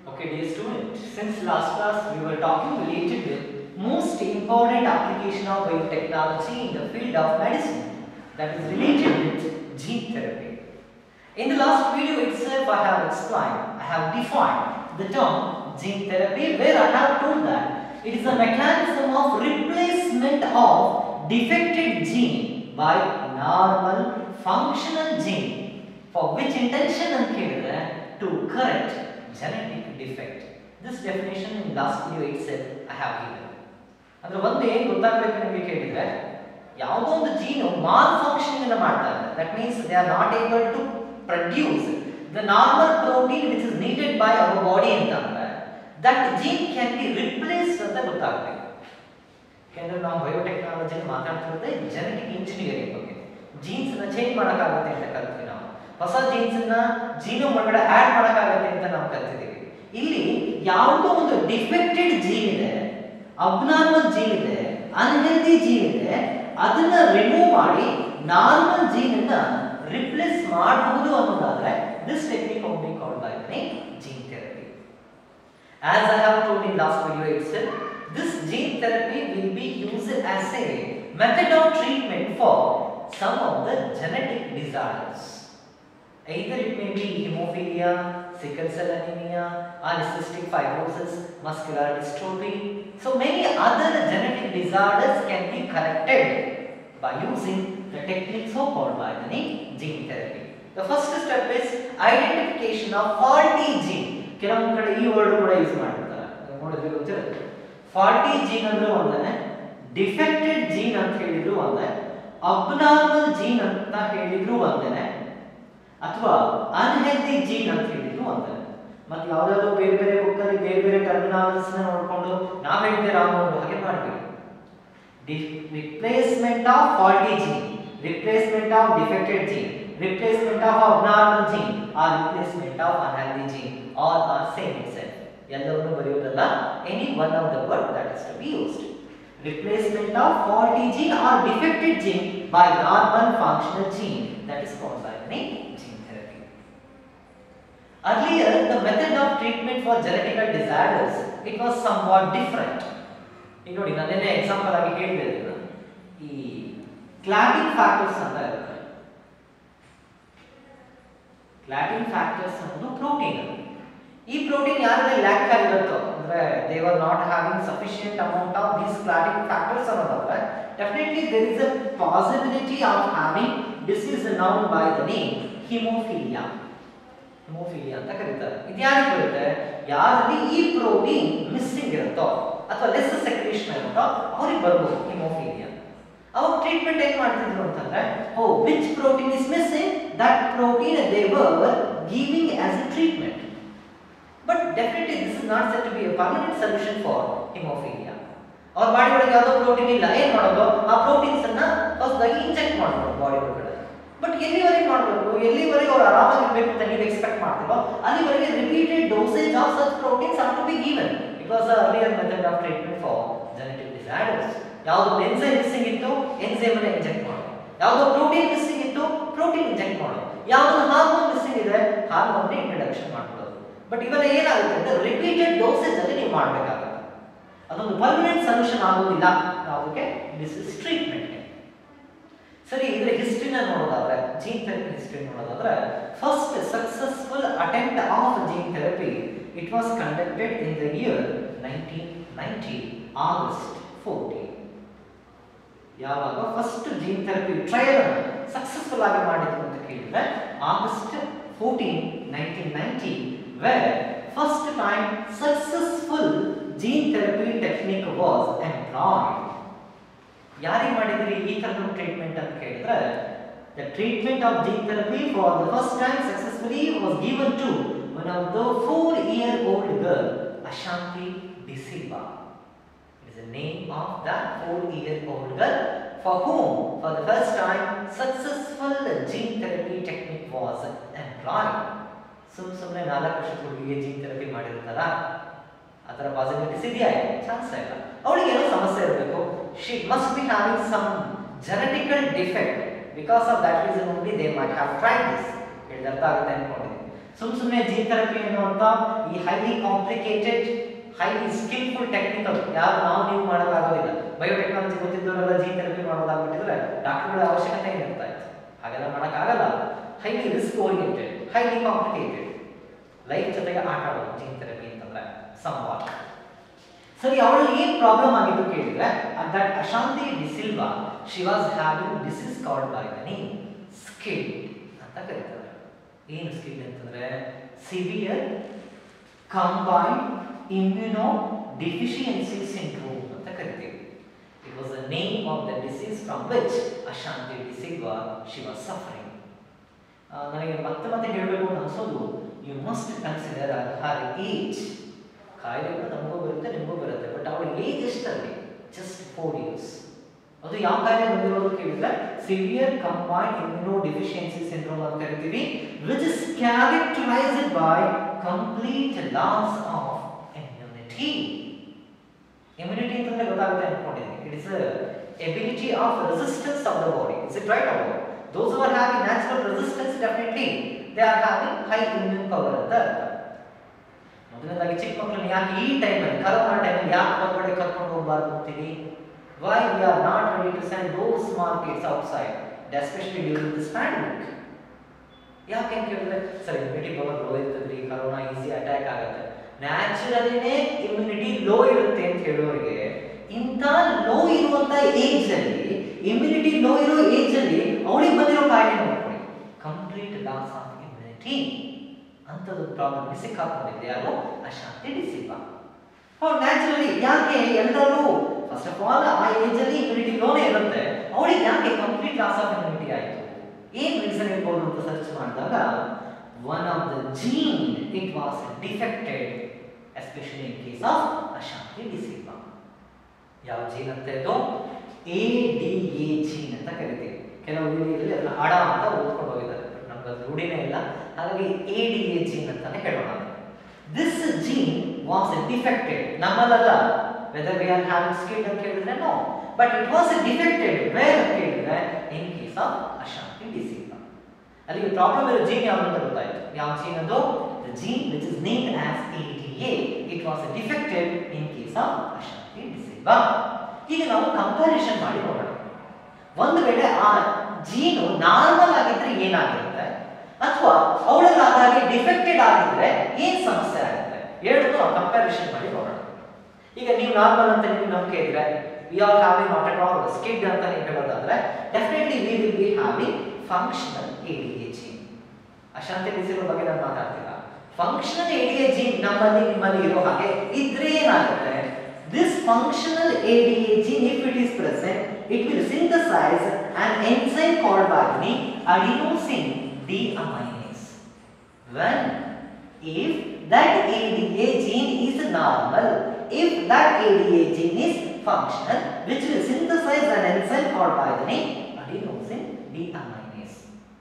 Okay, dear student, since last class we were talking related with most important application of biotechnology in the field of medicine that is related with gene therapy. In the last video itself I have explained, I have defined the term gene therapy where I have told that it is a mechanism of replacement of defected gene by normal functional gene for which intention ಅಂತ ಕೇಳಿದ್ರೆ to correct genetic defect. This definition in last video itself I have given. ಅಂದ್ರೆ ಒಂದು ಏನು ಗೊತ್ತಾಗಬೇಕು ನಿಮಗೆ ಕೇಳಿದ್ರೆ ಯಾವುದೋ ಒಂದು ಜೀನು ಮಾಲ್ ಫಂಕ್ಷನಿಂಗ್ ಅನ್ನ ಮಾಡ್ತಾ ಇದೆ that means they are not able to produce the normal protein which is needed by our body ಅಂತ ಅಂದ್ರೆ that gene can be replaced ಅಂತ ಗೊತ್ತಾಗಬೇಕು ಯಾಕಂದ್ರೆ ನಾವು ಬಯೋಟೆಕ್ನಾಲಜಿ ಮಾತಾಡ್ತಿರೋದೇ ಜೆನೆಟಿಕ್ ಇಂಜಿನಿಯರಿಂಗ್ ಬಗ್ಗೆ ಜೀನ್ಸ್ ನ ಚೇಂಜ್ ಮಾಡೋಕ್ಕಾಗುತ್ತೆ ಅಂತ ಕಲ್ತ್ವಿ ನಾವು ಹೊಸ ಜೀನ್ಸ್ ನ ಜೀನೋಮ್ ಒಳಗಡೆ ಆಡ್ ಮಾಡೋಕ್ಕಾಗತ್ತೆ ಅಂತ ನಾವು ಕಲ್ತಿದ್ದೀವಿ ಇಲ್ಲಿ ಯಾವುದೋ ಒಂದು ಡಿಫೆಕ್ಟೆಡ್ ಜೀನ್ ಇದೆ ಅಬ್ನಾರ್ಮಲ್ ಜೀನ್ ಇದೆ ಅನ್ಹೆಲ್ದಿ ಜೀನ್ ಇದೆ ಅದನ್ನ ರಿಮೂವ್ ಮಾಡಿ ನಾರ್ಮಲ್ ಜೀನ್ ಅನ್ನ ರಿಪ್ಲೇಸ್ ಮಾಡಬಹುದು ಅನ್ನೋದಾದ್ರೆ this technique only called by the name gene therapy As I have told in last video itself, this gene therapy will be used as a method of treatment for some of the genetic disorders. Either it may be hemophilia, sickle cell anemia, or cystic fibrosis, muscular dystrophy. So many other genetic disorders can be corrected by using the technique so called by the name gene therapy. The first step is identification of faulty gene. ಕೆಲವೊಂದು ಕಡೆ ಈ word ಕೂಡ use ಮಾಡ್ತಾರೆ ನೋಡಿದ್ರೆ ಗೊತ್ತಿರುತ್ತೆ faulty gene ಅಂದ್ರೆ ಒಂದೇ defected gene ಅಂತ ಹೇಳಿದ್ರು ಒಂದೇ ಅಬ್ನಾರ್ಮಲ್ ಜೀನ್ ಅಂತ ಹೇಳಿದ್ರು ಒಂದೇ ಅಥವಾ ಅನ್ಹೆಲ್ದಿ ಜೀನ್ ಅಂತ ಹೇಳಿದ್ರು ಒಂದೇ ಮತ್ತೆ ಯಾವ್ದಾದ್ರು ಬೇರೆ ಬೇರೆ ಬುಕ್ ಅಲ್ಲಿ ಬೇರೆ ಬೇರೆ ಟರ್ಮಿನಾಲಜೀಸ್ ನೋಡ್ಕೊಂಡು ನಾವ್ ಹೇಳಿದ್ರೆ ರಾಂಗ್ ನೋಡು ಹಾಗೆ ಮಾಡ್ಬೇಕು replacement of faulty gene replacement of defected gene replacement of abnormal gene or replacement of unhealthy gene all are same itself ಎಲ್ಲವನ್ನು ಬರೆಯೋದಲ್ಲ any one of the word that is to be used replacement of faulty gene or defective gene by normal functional gene that is called by the name gene therapy earlier the method of treatment for genetical disorders it was somewhat different ಈಗ ನೋಡಿ ನಾನೇನೆ example ಆಗಿ ಹೇಳಿದೆ ಇದನ್ನ ಈ clotting factors ಅಂತ ಇರುತ್ತೆ clotting factors ಅನ್ನೋದು protein ಈ ಪ್ರೋಟೀನ್ ಯಾರಲ್ಲಿ ಲ್ಯಾಕ್ ಆಗಿರುತ್ತೋ ಅಂದ್ರೆ they are not having sufficient amount of these clotting factors ಅನ್ನೋದಾದ್ರೆ definitely there is a possibility of having disease known by the name haemophilia haemophilia ಅಂತ ಕರೀತಾರೆ ಇದು ಯಾರಿಗೆ ಬರುತ್ತೆ ಯಾರಲ್ಲಿ ಈ ಪ್ರೋಟೀನ್ ಮಿಸ್ಸಿಂಗ್ ಇರುತ್ತೋ ಅಥವಾ ಲೆಸ್ ಸೆಕ್ರೇಷನ್ ಇರುತ್ತೋ ಅವ್ರಿಗೆ ಬರ್ಬೋದು ಹಿಮೋಫಿಲಿಯಾ ಅವಾಗ ಟ್ರೀಟ್ಮೆಂಟ್ ಏನ್ ಮಾಡ್ತಿದ್ರು ಅಂತಂದ್ರೆ oh which protein is missing that protein they were giving as a treatment but definitely this is not set to be a permanent solution for haemophilia ಅವ್ರ ಬಾಡಿ ಒಳಗೆ ಯಾವುದೋ ಪ್ರೋಟೀನ್ ಇಲ್ಲ ಏನ್ ಮಾಡೋದು ಆ ಪ್ರೋಟೀನ್ಸ್ ಅನ್ನ ಹೊಸದಾಗಿ ಇಂಜೆಕ್ಟ್ ಮಾಡ್ಬೋದು ಬಾಡಿ ಒಳಗಡೆ ಬಟ್ ಎಲ್ಲಿವರೆಗೆ ಮಾಡಬೇಕು ಎಲ್ಲಿವರೆಗೆ ಅವ್ರು ಆರಾಮಾಗಿರ್ಬೇಕು ಅಂತ ನೀವು ಎಕ್ಸ್ಪೆಕ್ಟ್ ಮಾಡ್ತೀರೋ ಅಲ್ಲಿವರೆಗೆ repeated dosage of such proteins are to be given it was earlier method of treatment for genetic disorders ಯಾವುದೋ ಎನ್ಸೈಮ್ ಮಿಸ್ಸಿಂಗ್ ಇತ್ತು ಎನ್ಸೈಮ್ ಅನ್ನ ಇಂಜೆಕ್ಟ್ ಮಾಡೋದು ಯಾವುದೋ ಪ್ರೋಟೀನ್ ಮಿಸ್ಸಿಂಗ್ ಇತ್ತು ಪ್ರೋಟೀನ್ ಇಂಜೆಕ್ಟ್ ಮಾಡೋದು ಯಾವುದೋ ಹಾರ್ಮೋನ್ ಮಿಸ್ಸಿಂಗ್ ಇದೆ ಹಾರ್ಮೋನ್ ಇಂಟ್ರಡಕ್ಷನ್ ಮಾಡ್ಕೊಳ್ಳೋದು ಬಟ್ ಇವೆಲ್ಲ ಏನಾಗುತ್ತೆ ಅಂದ್ರೆ ರಿಪೀಟೆಡ್ ಡೋಸೇಜ್ ಅಲ್ಲಿ ನೀವು ಮಾಡಬೇಕಾಗುತ್ತೆ ಅದೊಂದು ಪರ್ಮನೆಂಟ್ ಸೊಲ್ಯೂಷನ್ ಆಗೋದಿಲ್ಲ ಯಾವುದಕ್ಕೆ ದಿಸ್ ಇಸ್ ಟ್ರೀಟ್ಮೆಂಟ್ ಸರಿ ಇದರ ಹಿಸ್ಟ್ರಿನ ನೋಡೋದಾದ್ರೆ ಜೀನ್ ಥೆರಪಿ ಹಿಸ್ಟ್ರಿ ನೋಡೋದಾದ್ರೆ first successful attempt of gene therapy it was conducted in the year nineteen ninety August fourteen ಯಾವಾಗ ಫಸ್ಟ್ ಜೀನ್ ಥೆರಪಿ ಟ್ರಯಲ್ ಅನ್ನು ಸಕ್ಸಸ್ಫುಲ್ ಆಗಿ ಮಾಡಿದ್ರು ಅಂತ ಕೇಳಿದ್ರೆ August fourteen nineteen ninety where first time successful gene therapy technique was employed ಯಾರಿಗೆ ಮಾಡಿದ್ರಿ ಈ ಥರದ ಟ್ರೀಟ್ಮೆಂಟ್ ಅಂತ ಕೇಳಿದ್ರೆ the treatment of gene therapy for the first time successfully was given to one of the four year old girl Ashanti DeSilva is the name of that four-year-old girl for whom, for the first time, successful gene therapy technique was employed. ಸುಮ್ ಸುಮ್ಮನೆ ನಾಲ್ಕು ವರ್ಷದ ಹುಡುಗಿಗೆ gene therapy ಮಾಡಿರ್ತಾರ ಆ ಥರ possibilities ಇದೆಯಾ chance ಇಲ್ಲ ಅವಳಿಗೆ ಏನೋ ಸಮಸ್ಯೆ ಇರಬೇಕು she must be having some genetical defect because of that reason only they might have tried this ಹೇಳಿದ ಅರ್ಥ ಆಗುತ್ತೆ ಅನ್ಕೊಂಡಿದ್ದೀನಿ ಸುಮ್ ಸುಮ್ಮನೆ ಜೀನ್ ಥೆರಪಿ ಅನ್ನುವಂಥ ಈ highly complicated highly skillful technical ಯಾರು ನಾವು ನೀವು ಮಾಡೋಕ್ಕಾಗೋದಿಲ್ಲ ಬಯೋಟೆಕ್ನಾಲಜಿ ಗೊತ್ತಿದ್ದವರೆಲ್ಲ ಜೀನ್ ಥೆರಪಿ ಮಾಡೋದಾಗ್ಬಿಟ್ಟಿದ್ರೆ ಡಾಕ್ಟರ್ಗಳ ಅವಶ್ಯಕತೆ ಏನಿರ್ತಾ ಇತ್ತು ಹಾಗೆಲ್ಲ ಮಾಡೋಕ್ಕಾಗಲ್ಲ highly risk oriented highly complicated life ಜೊತೆಗೆ ಆಟ ಆಡೋದು ಜೀನ್ ಥೆರಪಿ ಅಂತಂದ್ರೆ ಸಂವಾದ ಸರಿ ಅವಳು ಏನ್ ಪ್ರಾಬ್ಲಮ್ ಆಗಿತ್ತು ಕೇಳಿದ್ರೆ that Ashanti DeSilva she was having disease called by the name SCID ಅಂತ ಕರೀತಾರೆ ಏನು ಸ್ಕಿಡ್ ಅಂತಂದ್ರೆ severe combined immunodeficiency syndrome ಅಂತ ಕರಿತೀವಿ it was the name of the disease from which Ashanti DeSilva she was suffering ನನಗೆ ಮತ್ತೆ ಮತ್ತೆ ಹೇಳಬೇಕು ಅಂತ ಅನ್ಸೋದು you must consider her age ಕಾಯಿಲೆಗಳು ನಮಗೂ ಬರುತ್ತೆ ನಿಮಗೂ ಬರುತ್ತೆ ಬಟ್ ಅವಳ ಏಜ್ ಎಷ್ಟಲ್ಲಿ ಜಸ್ಟ್ ಫೋರ್ ಇಯರ್ಸ್ ಅದು ಯಾವ ಕಾಯಿಲೆ ಬಂದಿರೋದು ಕೇಳಿದ್ರೆ severe combined immunodeficiency syndrome ಅಂತ ಕರಿತೀವಿ which is characterised by complete loss of immunity immunity ಅಂತಂದ್ರೆ ಗೊತ್ತಾಗುತ್ತೆ ಅನ್ಕೊಂಡಿದ್ದೀನಿ it is ability of resistance of the body is it right our those are having natural resistance definitely they are having high immune power ಅಂತ ಅರ್ಥ ಮೊದಲನೇದಾಗಿ ಚಿಕ್ಕ ಮಕ್ಕಳನ್ನ ಯಾಕೆ ಈ ಟೈಮಲ್ಲಿ ಕರೋನಾ ಟೈಮಲ್ಲಿ ಯಾಕೆ ಹೊರಗಡೆ ಕರ್ಕೊಂಡು ಹೋಗಬಾರ್ದು ಅಂತೀವಿ why we are not ready to send those small kids outside especially during this pandemic ಯಾಕೆ ಅಂತ ಕೇಳಿದ್ರೆ ಸರ್ ಇಮ್ಯುನಿಟಿ ಪವರ್ ಲೋ ಇರ್ತದ್ರಿ ಕರೋನಾ ಈಸಿ ಅಟ್ಯಾಕ್ ಆಗುತ್ತೆ ನ್ಯಾಚುರಲಿನೇ ಇಮ್ಯುನಿಟಿ ಲೋ ಇರುತ್ತೆ ಅಂತ ಹೇಳೋರಿಗೆ ಇಂಥ ಲೋ ಇರುವಂತ ಏಜ್ ಅಲ್ಲಿ ಇಮ್ಯುನಿಟಿ ಲೋ ಇರೋ ಏಜ್ ಅಲ್ಲಿ ಅವಳಿಗೆ ಬಂದಿರೋ ಕಾಯಿಲೆ ನೋಡ್ಕೊಳ್ಳಿ ಕಂಪ್ಲೀಟ್ ಲಾಸ್ ಆಫ್ ಇಮ್ಯುನಿಟಿ ಅಂಥದ್ದು ಪ್ರಾಬ್ಲಮ್ ಸಿಕ್ಕಾಕೊಂಡಿದೆ ಯಾರು ಅಶಾಂತಿ ಡಿಸಿಲ್ವಾ ಅವ್ರು ನ್ಯಾಚುರಲಿ ಯಾಕೆ ಎಲ್ಲರೂ ಫಸ್ಟ್ ಆಫ್ ಆಲ್ ಆ ಏಜ್ ಅಲ್ಲಿ ಇಮ್ಯುನಿಟಿ ಲೋನೇ ಇರುತ್ತೆ ಅವಳಿಗೆ ಯಾಕೆ ಕಂಪ್ಲೀಟ್ ಲಾಸ್ ಆಫ್ ಇಮ್ಯುನಿಟಿ ಆಯಿತು ಏನ್ ರೀಸನ್ ಇರ್ಬೋದು ಅಂತ ಸರ್ಚ್ ಮಾಡಿದಾಗ one of the gene it was defected especially in case of ಅಶಾಂತಿ ಡಿಸಿಲ್ವಾ ಯಾವ ಜೀನ್ ಅಂತ ಇದು ಎ ಡಿ ಎ ಜೀನ್ ಅಂತ ಕರಿತೀವಿ ಕೆಲವು ವಿಡಿಯೋದಲ್ಲಿ ಅದನ್ನ ಅಡ ಅಂತ ಓದ್ಕೊಂಡು ಹೋಗಿದ್ದಾರೆ ಬಟ್ ನಮ್ಗೆ ಅದು ರೂಢಿನೇ ಇಲ್ಲ ಹಾಗಾಗಿ ಎ ಡಿ ಎ ಜೀನ್ ಅಂತಾನೆ ಹೇಳೋಣ ದಿಸ್ ಜೀನ್ ವಾಸ್ ಡಿಫೆಕ್ಟೆಡ್ ನಮ್ಮದಲ್ಲ whether we are having SCID ಅಂತ ಕೇಳಿದ್ರೆ no but it was defected where ಅಂತ ಕೇಳಿದ್ರೆ ಇನ್ ಕೇಸ್ ಆಫ್ ಅಶಾಂತಿ ಡಿಸೀಸ್ ಅಲ್ಲಿಗೆ ಪ್ರಾಬ್ಲಮ್ ಇರೋ ಜೀನ್ ಯಾವುದು ಅಂತ ಗೊತ್ತಾಯ್ತು ಯಾವ ಜೀನ್ ಅದು the gene which is named as A D A it was defected in case of ಅಶಾಂತಿ ಡಿಸೀಸ್ ಈಗ ನಾವು ಕಂಪ್ಯಾರಿಸನ್ ಮಾಡಿ ನೋಡೋಣ ಒಂದು ವೇಳೆ ಆ ಜೀನು ನಾರ್ಮಲ್ ಆಗಿದ್ರೆ ಏನಾಗಿರುತ್ತೆ ಅಥವಾ ಅವಳಲ್ಲಾದಾಗೆ ಡಿಫೆಕ್ಟೆಡ್ ಆಗಿದ್ರೆ ಏನ್ ಸಮಸ್ಯೆ ಆಗುತ್ತೆ ಎರಡು ನಾವು ಕಂಪ್ಯಾರಿಸನ್ ಮಾಡಿ ನೋಡೋಣ ಈಗ ನೀವು ನಾರ್ಮಲ್ ಅಂತ ನಿಮ್ಗೆ ನಂಬಿಕೆ ಇದ್ರೆ we are having not at all SCID ಅಂತ ನೀವು ಹೇಳೋದಾದ್ರೆ definitely we will be having functional A D A gene Ashanthi DeSilva ಬಗ್ಗೆ ನಾನು ಮಾತಾಡ್ತಿಲ್ಲ functional A D A gene ನಮ್ಮಲ್ಲಿ ನಿಮ್ಮಲ್ಲಿ ಇರೋ ಹಾಗೆ ಇದ್ರೆ ಏನಾಗುತ್ತೆ this functional A D A gene if it is present it will synthesize an enzyme called by the name adenosine deaminase. When if that ADA gene is normal, if that ADA gene is functional, which will synthesize an enzyme called by the name adenosine deaminase.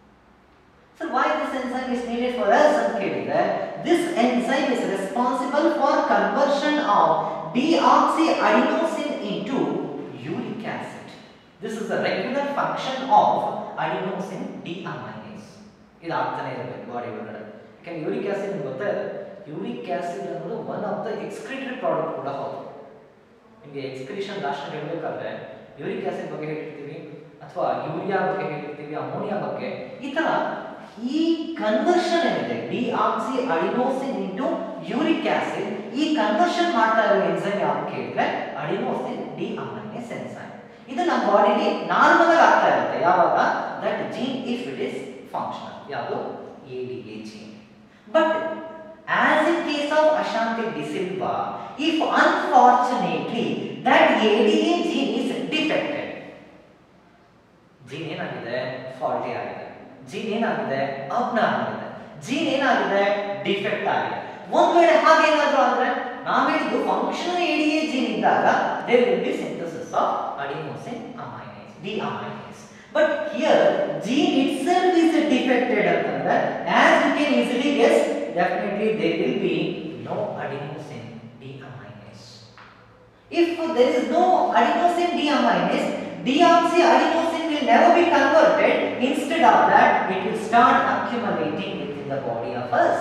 So why this enzyme is needed for us ಅಂತ ಕೇಳಿದ್ರೆ this enzyme is responsible for conversion of deoxyadenosine into uric acid. This is the regular function of adenosine deaminase. ಇದು ಆಗ್ತಾನೆ ಇರಬೇಕು body ಒಳಗಡೆ ಯಾಕಂದ್ರೆ uric acid ನಿಮ್ಗೆ ಗೊತ್ತಾ ಇದೆ ಯೂರಿಕ್ ಆಸಿಡ್ ಅನ್ನೋದು one of the excretory product ಕೂಡ ಹೌದು ನಿಮಗೆ ಎಕ್ಸ್ಕ್ರಿಷನ್ ಲಾಸ್ಟ್ ಹೇಳಬೇಕಾದ್ರೆ ಯೂರಿಕ್ ಆಸಿಡ್ ಬಗ್ಗೆ ಹೇಳಿರ್ತೀವಿ ಅಥವಾ ಯೂರಿಯಾ ಬಗ್ಗೆ ಹೇಳಿರ್ತೀವಿ ಅಮೋನಿಯಾ ಬಗ್ಗೆ ಈ ತರ ಈ ಕನ್ವರ್ಷನ್ ಏನಿದೆ deoxyadenosine into uric acid ಈ ಕನ್ವರ್ಷನ್ ಮಾಡ್ತಾ ಇರೋ ಎನ್ಸೈಮ್ ಯಾವ್ದು ಕೇಳಿದ್ರೆ ಅಡಿನೋಸಿನ್ ಡಿ ಅಮೈನೇಸ್ ಎನ್ಸೈಮ್ ಇದು ನಮ್ಮ ಬಾಡಿಲಿ ನಾರ್ಮಲ್ ಆಗಿ ಆಗ್ತಾ ಇರುತ್ತೆ ಯಾವಾಗ that gene if it is functional ಯಾವುದು A D A gene but as in case of ಅಶಾಂತಿ DeSilva if unfortunately that A D A gene is defected gene ಏನಾಗಿದೆ ಫಾಲ್ಟಿ ಆಗಿದೆ ಜೀನ್ ಏನಾಗಿದೆ ಅಬ್ನಾರ್ಮಲ್ ಇದೆ ಜೀನ್ ಏನಾಗಿದೆ ಡಿಫೆಕ್ಟ್ ಆಗಿದೆ ಒಂದ್ ವೇಳೆ ಹಾಗೇನಾದ್ರೂ ಆದ್ರೆ ನಾವ್ ಹೇಳಿದ್ದು ಫಂಕ್ಷನಲ್ ಎಡಿಎ ಜೀನ್ ಇದ್ದಾಗ there will be synthesis of adenosine aminase deaminase but here gene itself is defected ಅಂತಂದ್ರೆ as you can easily guess definitely there will be no adenosine deaminase If there is no adenosine deaminase, deoxyadenosine will never be converted. Instead of that, it will start accumulating within in the body of us.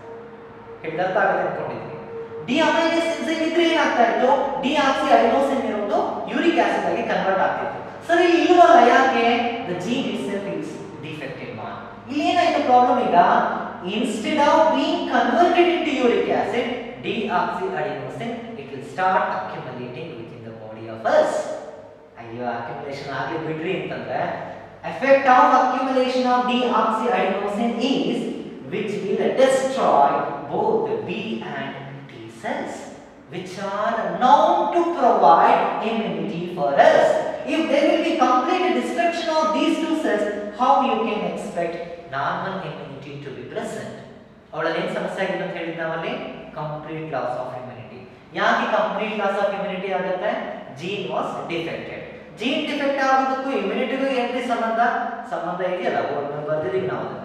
ಹೇಳಿದ ಅರ್ಥ ಆಗುತ್ತೆ ಅನ್ಕೊಂಡಿದ್ದೀನಿ D ಅಮೈನಸ್ enzyme ಇದ್ರೆ ಏನಾಗ್ತಾ ಇತ್ತು deoxyadenosine ಇರೋದು uric acid ಆಗಿ convert ಆಗ್ತಿತ್ತು ಸರಿ ಇಲ್ವಲ್ಲ ಯಾಕೆ the gene itself is defected man ಇಲ್ಲಿ ಏನಾಯ್ತು ಪ್ರಾಬ್ಲಮ್ ಈಗ instead of being converted into uric acid deoxyadenosine it will start accumulating with in the body of us ಅಯ್ಯೋ ಅಕ್ಯುಮುಲೇಷನ್ ಆಗ್ಲಿ ಬಿಡ್ರಿ ಅಂತಂದ್ರೆ effect of accumulation of deoxyadenosine is which will destroy both the B and T cells which are known to provide immunity for us. If there will be complete destruction of these two cells, how you can expect normal immunity to be present? ಅವಳಲ್ಲಿ ಏನು ಸಮಸ್ಯೆ ಆಗಿದೆ ಅಂತ ಹೇಳಿದ್ ನಾವಲ್ಲಿ complete loss of immunity ಯಾಕೆ complete loss of immunity ಆಗುತ್ತೆ gene was defected gene defect ಆಗೋದಕ್ಕೂ ಇಮ್ಯುನಿಟಿಗೂ ಏನ್ರಿ ಸಂಬಂಧ ಸಂಬಂಧ ಇದೆಯಲ್ಲ ಬರ್ದಿದ್ದೀವಿ ನಾವು ಅದನ್ನ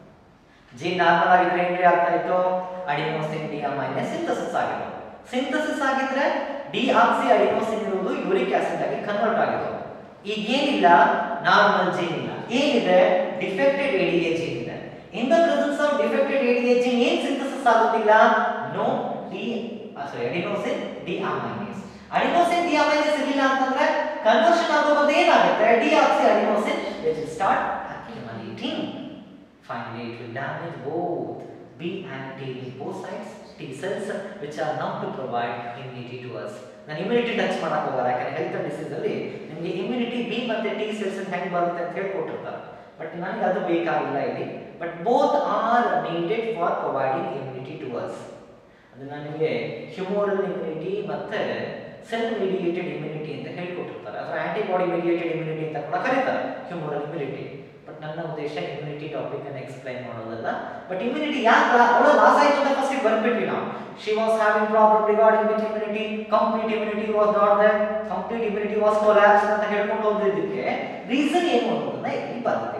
ಜೀನ್ ನಾರ್ಮಲ್ ಆಗಿದ್ರೆ ಏನ್ರಿ ಆಗ್ತಾ ಇತ್ತು ಅಡಿನೋಸಿನ್ ಡಿ ಮೈನಸ್ ಸಿಂಥಸಿಸ್ ಆಗಿತ್ತು ಸಿಂಥಸಿಸ್ ಆಗಿದ್ರೆ ಡಿ ಆಕ್ಸಿ ಅಡಿನೋಸಿನ್ ಇರುವುದು ಯೂರಿಕ್ ಆಸಿಡ್ ಆಗಿ ಕನ್ವರ್ಟ್ ಆಗಿತ್ತು ಈಗ ಏನಿಲ್ಲ ನಾರ್ಮಲ್ ಜೀನ್ ಇಲ್ಲ ಏನಿದೆ ಡಿಫೆಕ್ಟೆಡ್ ಎಡಿಎ ಜೀನ್ ಇದೆ in the presence of defected ADA gene ಏನ್ ಸಿಂಥಸಿಸ್ ಆಗೋದಿಲ್ಲ no de sorry adenosine deaminase adenosine deaminase ಇರಲಿಲ್ಲ ಅಂತಂದ್ರೆ ಕನ್ವರ್ಷನ್ ಆಗೋ ಬಂದು ಏನಾಗುತ್ತೆ deoxyadenosine which start accumulating Finally, it will damage both B and T lymphocytes, T cells, which are known to provide immunity to us. ನಾನು immunity touch ಮಾಡಕ್ ಹೋಗಲ್ಲ ಯಾಕಂದ್ರೆ health disease ಅಲ್ಲಿ ನಿಮಗೆ ಇಮ್ಯುನಿಟಿ ಬಿ ಮತ್ತೆ T cells ಹೆಂಗ್ ಬರುತ್ತೆ ಅಂತ ಹೇಳ್ಕೊಟ್ಟಿರ್ತಾರೆ ಬಟ್ ನನಗೆ ಅದು ಬೇಕಾಗಿಲ್ಲ ಇಲ್ಲಿ but both are needed for providing immunity to us ಅದನ್ನ ನಿಮಗೆ ಹ್ಯೂಮೋರಲ್ ಇಮ್ಯುನಿಟಿ ಮತ್ತೆ ಸೆಲ್ ಮಿಡಿಯೇಟೆಡ್ ಇಮ್ಯುನಿಟಿ ಅಂತ ಹೇಳ್ಕೊಟ್ಟಿರ್ತಾರೆ ಅಥವಾ ಆಂಟಿಬಾಡಿ ಮಿಡಿಯೇಟೆಡ್ ಇಮ್ಯುನಿಟಿ ಅಂತ ಕೂಡ ಕರೀತಾರೆ ಹ್ಯೂಮೋರಲ್ ಇಮ್ಯುನಿಟಿ ಬಟ್ ನನ್ನ ಉದ್ದೇಶ ಇಮ್ಯುನಿಟಿ ಟಾಪಿಕ್ ಅನ್ನು ಎಕ್ಸ್ಪ್ಲೈನ್ ಮಾಡೋದಲ್ಲ ಬಟ್ ಇಮ್ಯುನಿಟಿ ಯಾಕೆ ಅವಳು ಲಾಸ್ ಆಯ್ತು ಅಂತ ಫಸ್ಟ್ ಬರ್ಬಿಟ್ವಿ ನಾವು she was having problem regarding with immunity complete immunity was not the complete immunity was collapse ಅಂತ ಹೇಳ್ಕೊಂಡು ಹೋಗಿದ್ದಕ್ಕೆ ರೀಸನ್ ಏನು ಅನ್ನೋದನ್ನ ಇಲ್ಲಿ ಬರುತ್ತೆ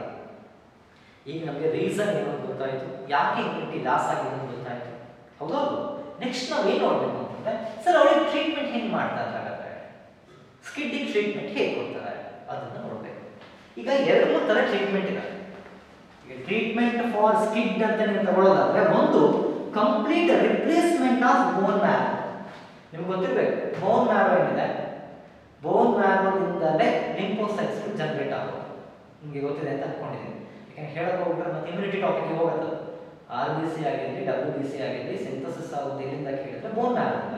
ಈಗ ನಮಗೆ ರೀಸನ್ ಏನು ಅಂತ ಗೊತ್ತಾಯ್ತು ಯಾಕೆ ಇಮ್ಯುನಿಟಿ ಲಾಸ್ ಆಗಿದೆ ಅಂತ ಗೊತ್ತಾಯ್ತು ಹೌದೌದು ನೆಕ್ಸ್ಟ್ ನಾವು ಏನು ನೋಡ್ಬೇಕು ಅಂತಂದ್ರೆ ಸರ್ ಅವಳಿಗೆ ಟ್ರೀಟ್ಮೆಂಟ್ ಹೆಂಗ್ ಮಾಡ್ತಾರೆ ಹಾಗಾದ್ರೆ ಸ್ಕಿಡ್ಡಿಂಗ್ ಟ್ರೀಟ್ಮೆಂಟ್ ಹೇಗೆ ಕೊಡ್ತಾರೆ ಅದನ್ನ ನೋಡ್ಬೇಕು ಈಗ ಎರಡು ಮೂರು ತರ ಟ್ರೀಟ್ಮೆಂಟ್ ಇದೆ ಈಗ ಟ್ರೀಟ್ಮೆಂಟ್ ಫಾರ್ ಸ್ಕಿಡ್ ಅಂತ ನೀವು ತಗೊಳ್ಳೋದಾದ್ರೆ ಒಂದು complete replacement of bone marrow ನಿಮ್ಗೆ ಗೊತ್ತಿರಬೇಕು ಬೋನ್ ಮ್ಯಾರೋ ಏನಿದೆ ಬೋನ್ ಮ್ಯಾರೋದಿಂದಲೇ ಲಿಂಪೋಸೈಟ್ಸ್ ಜನರೇಟ್ ಆಗೋದು ನಿಮಗೆ ಗೊತ್ತಿದೆ ಅಂತ ಅನ್ಕೊಂಡಿದ್ದೀನಿ ಯಾಕಂದ್ರೆ ಹೇಳಕ್ ಹೋಗ್ಬಿಟ್ರೆ ಮತ್ತೆ ಇಮ್ಯುನಿಟಿ ಟಾಪಿಕ್ಗೆ ಹೋಗುತ್ತೆ ಆರ್ ಬಿ ಸಿ ಆಗಿರಲಿ ಡಬ್ಲ್ಯೂ ಬಿ ಸಿ ಆಗಿರಲಿ ಸಿಂಥಸಿಸ್ ಆಗೋದು ಎಲ್ಲಿಂದ ಕೇಳಿದ್ರೆ ಬೋನ್ ಮ್ಯಾರೋದಿಂದ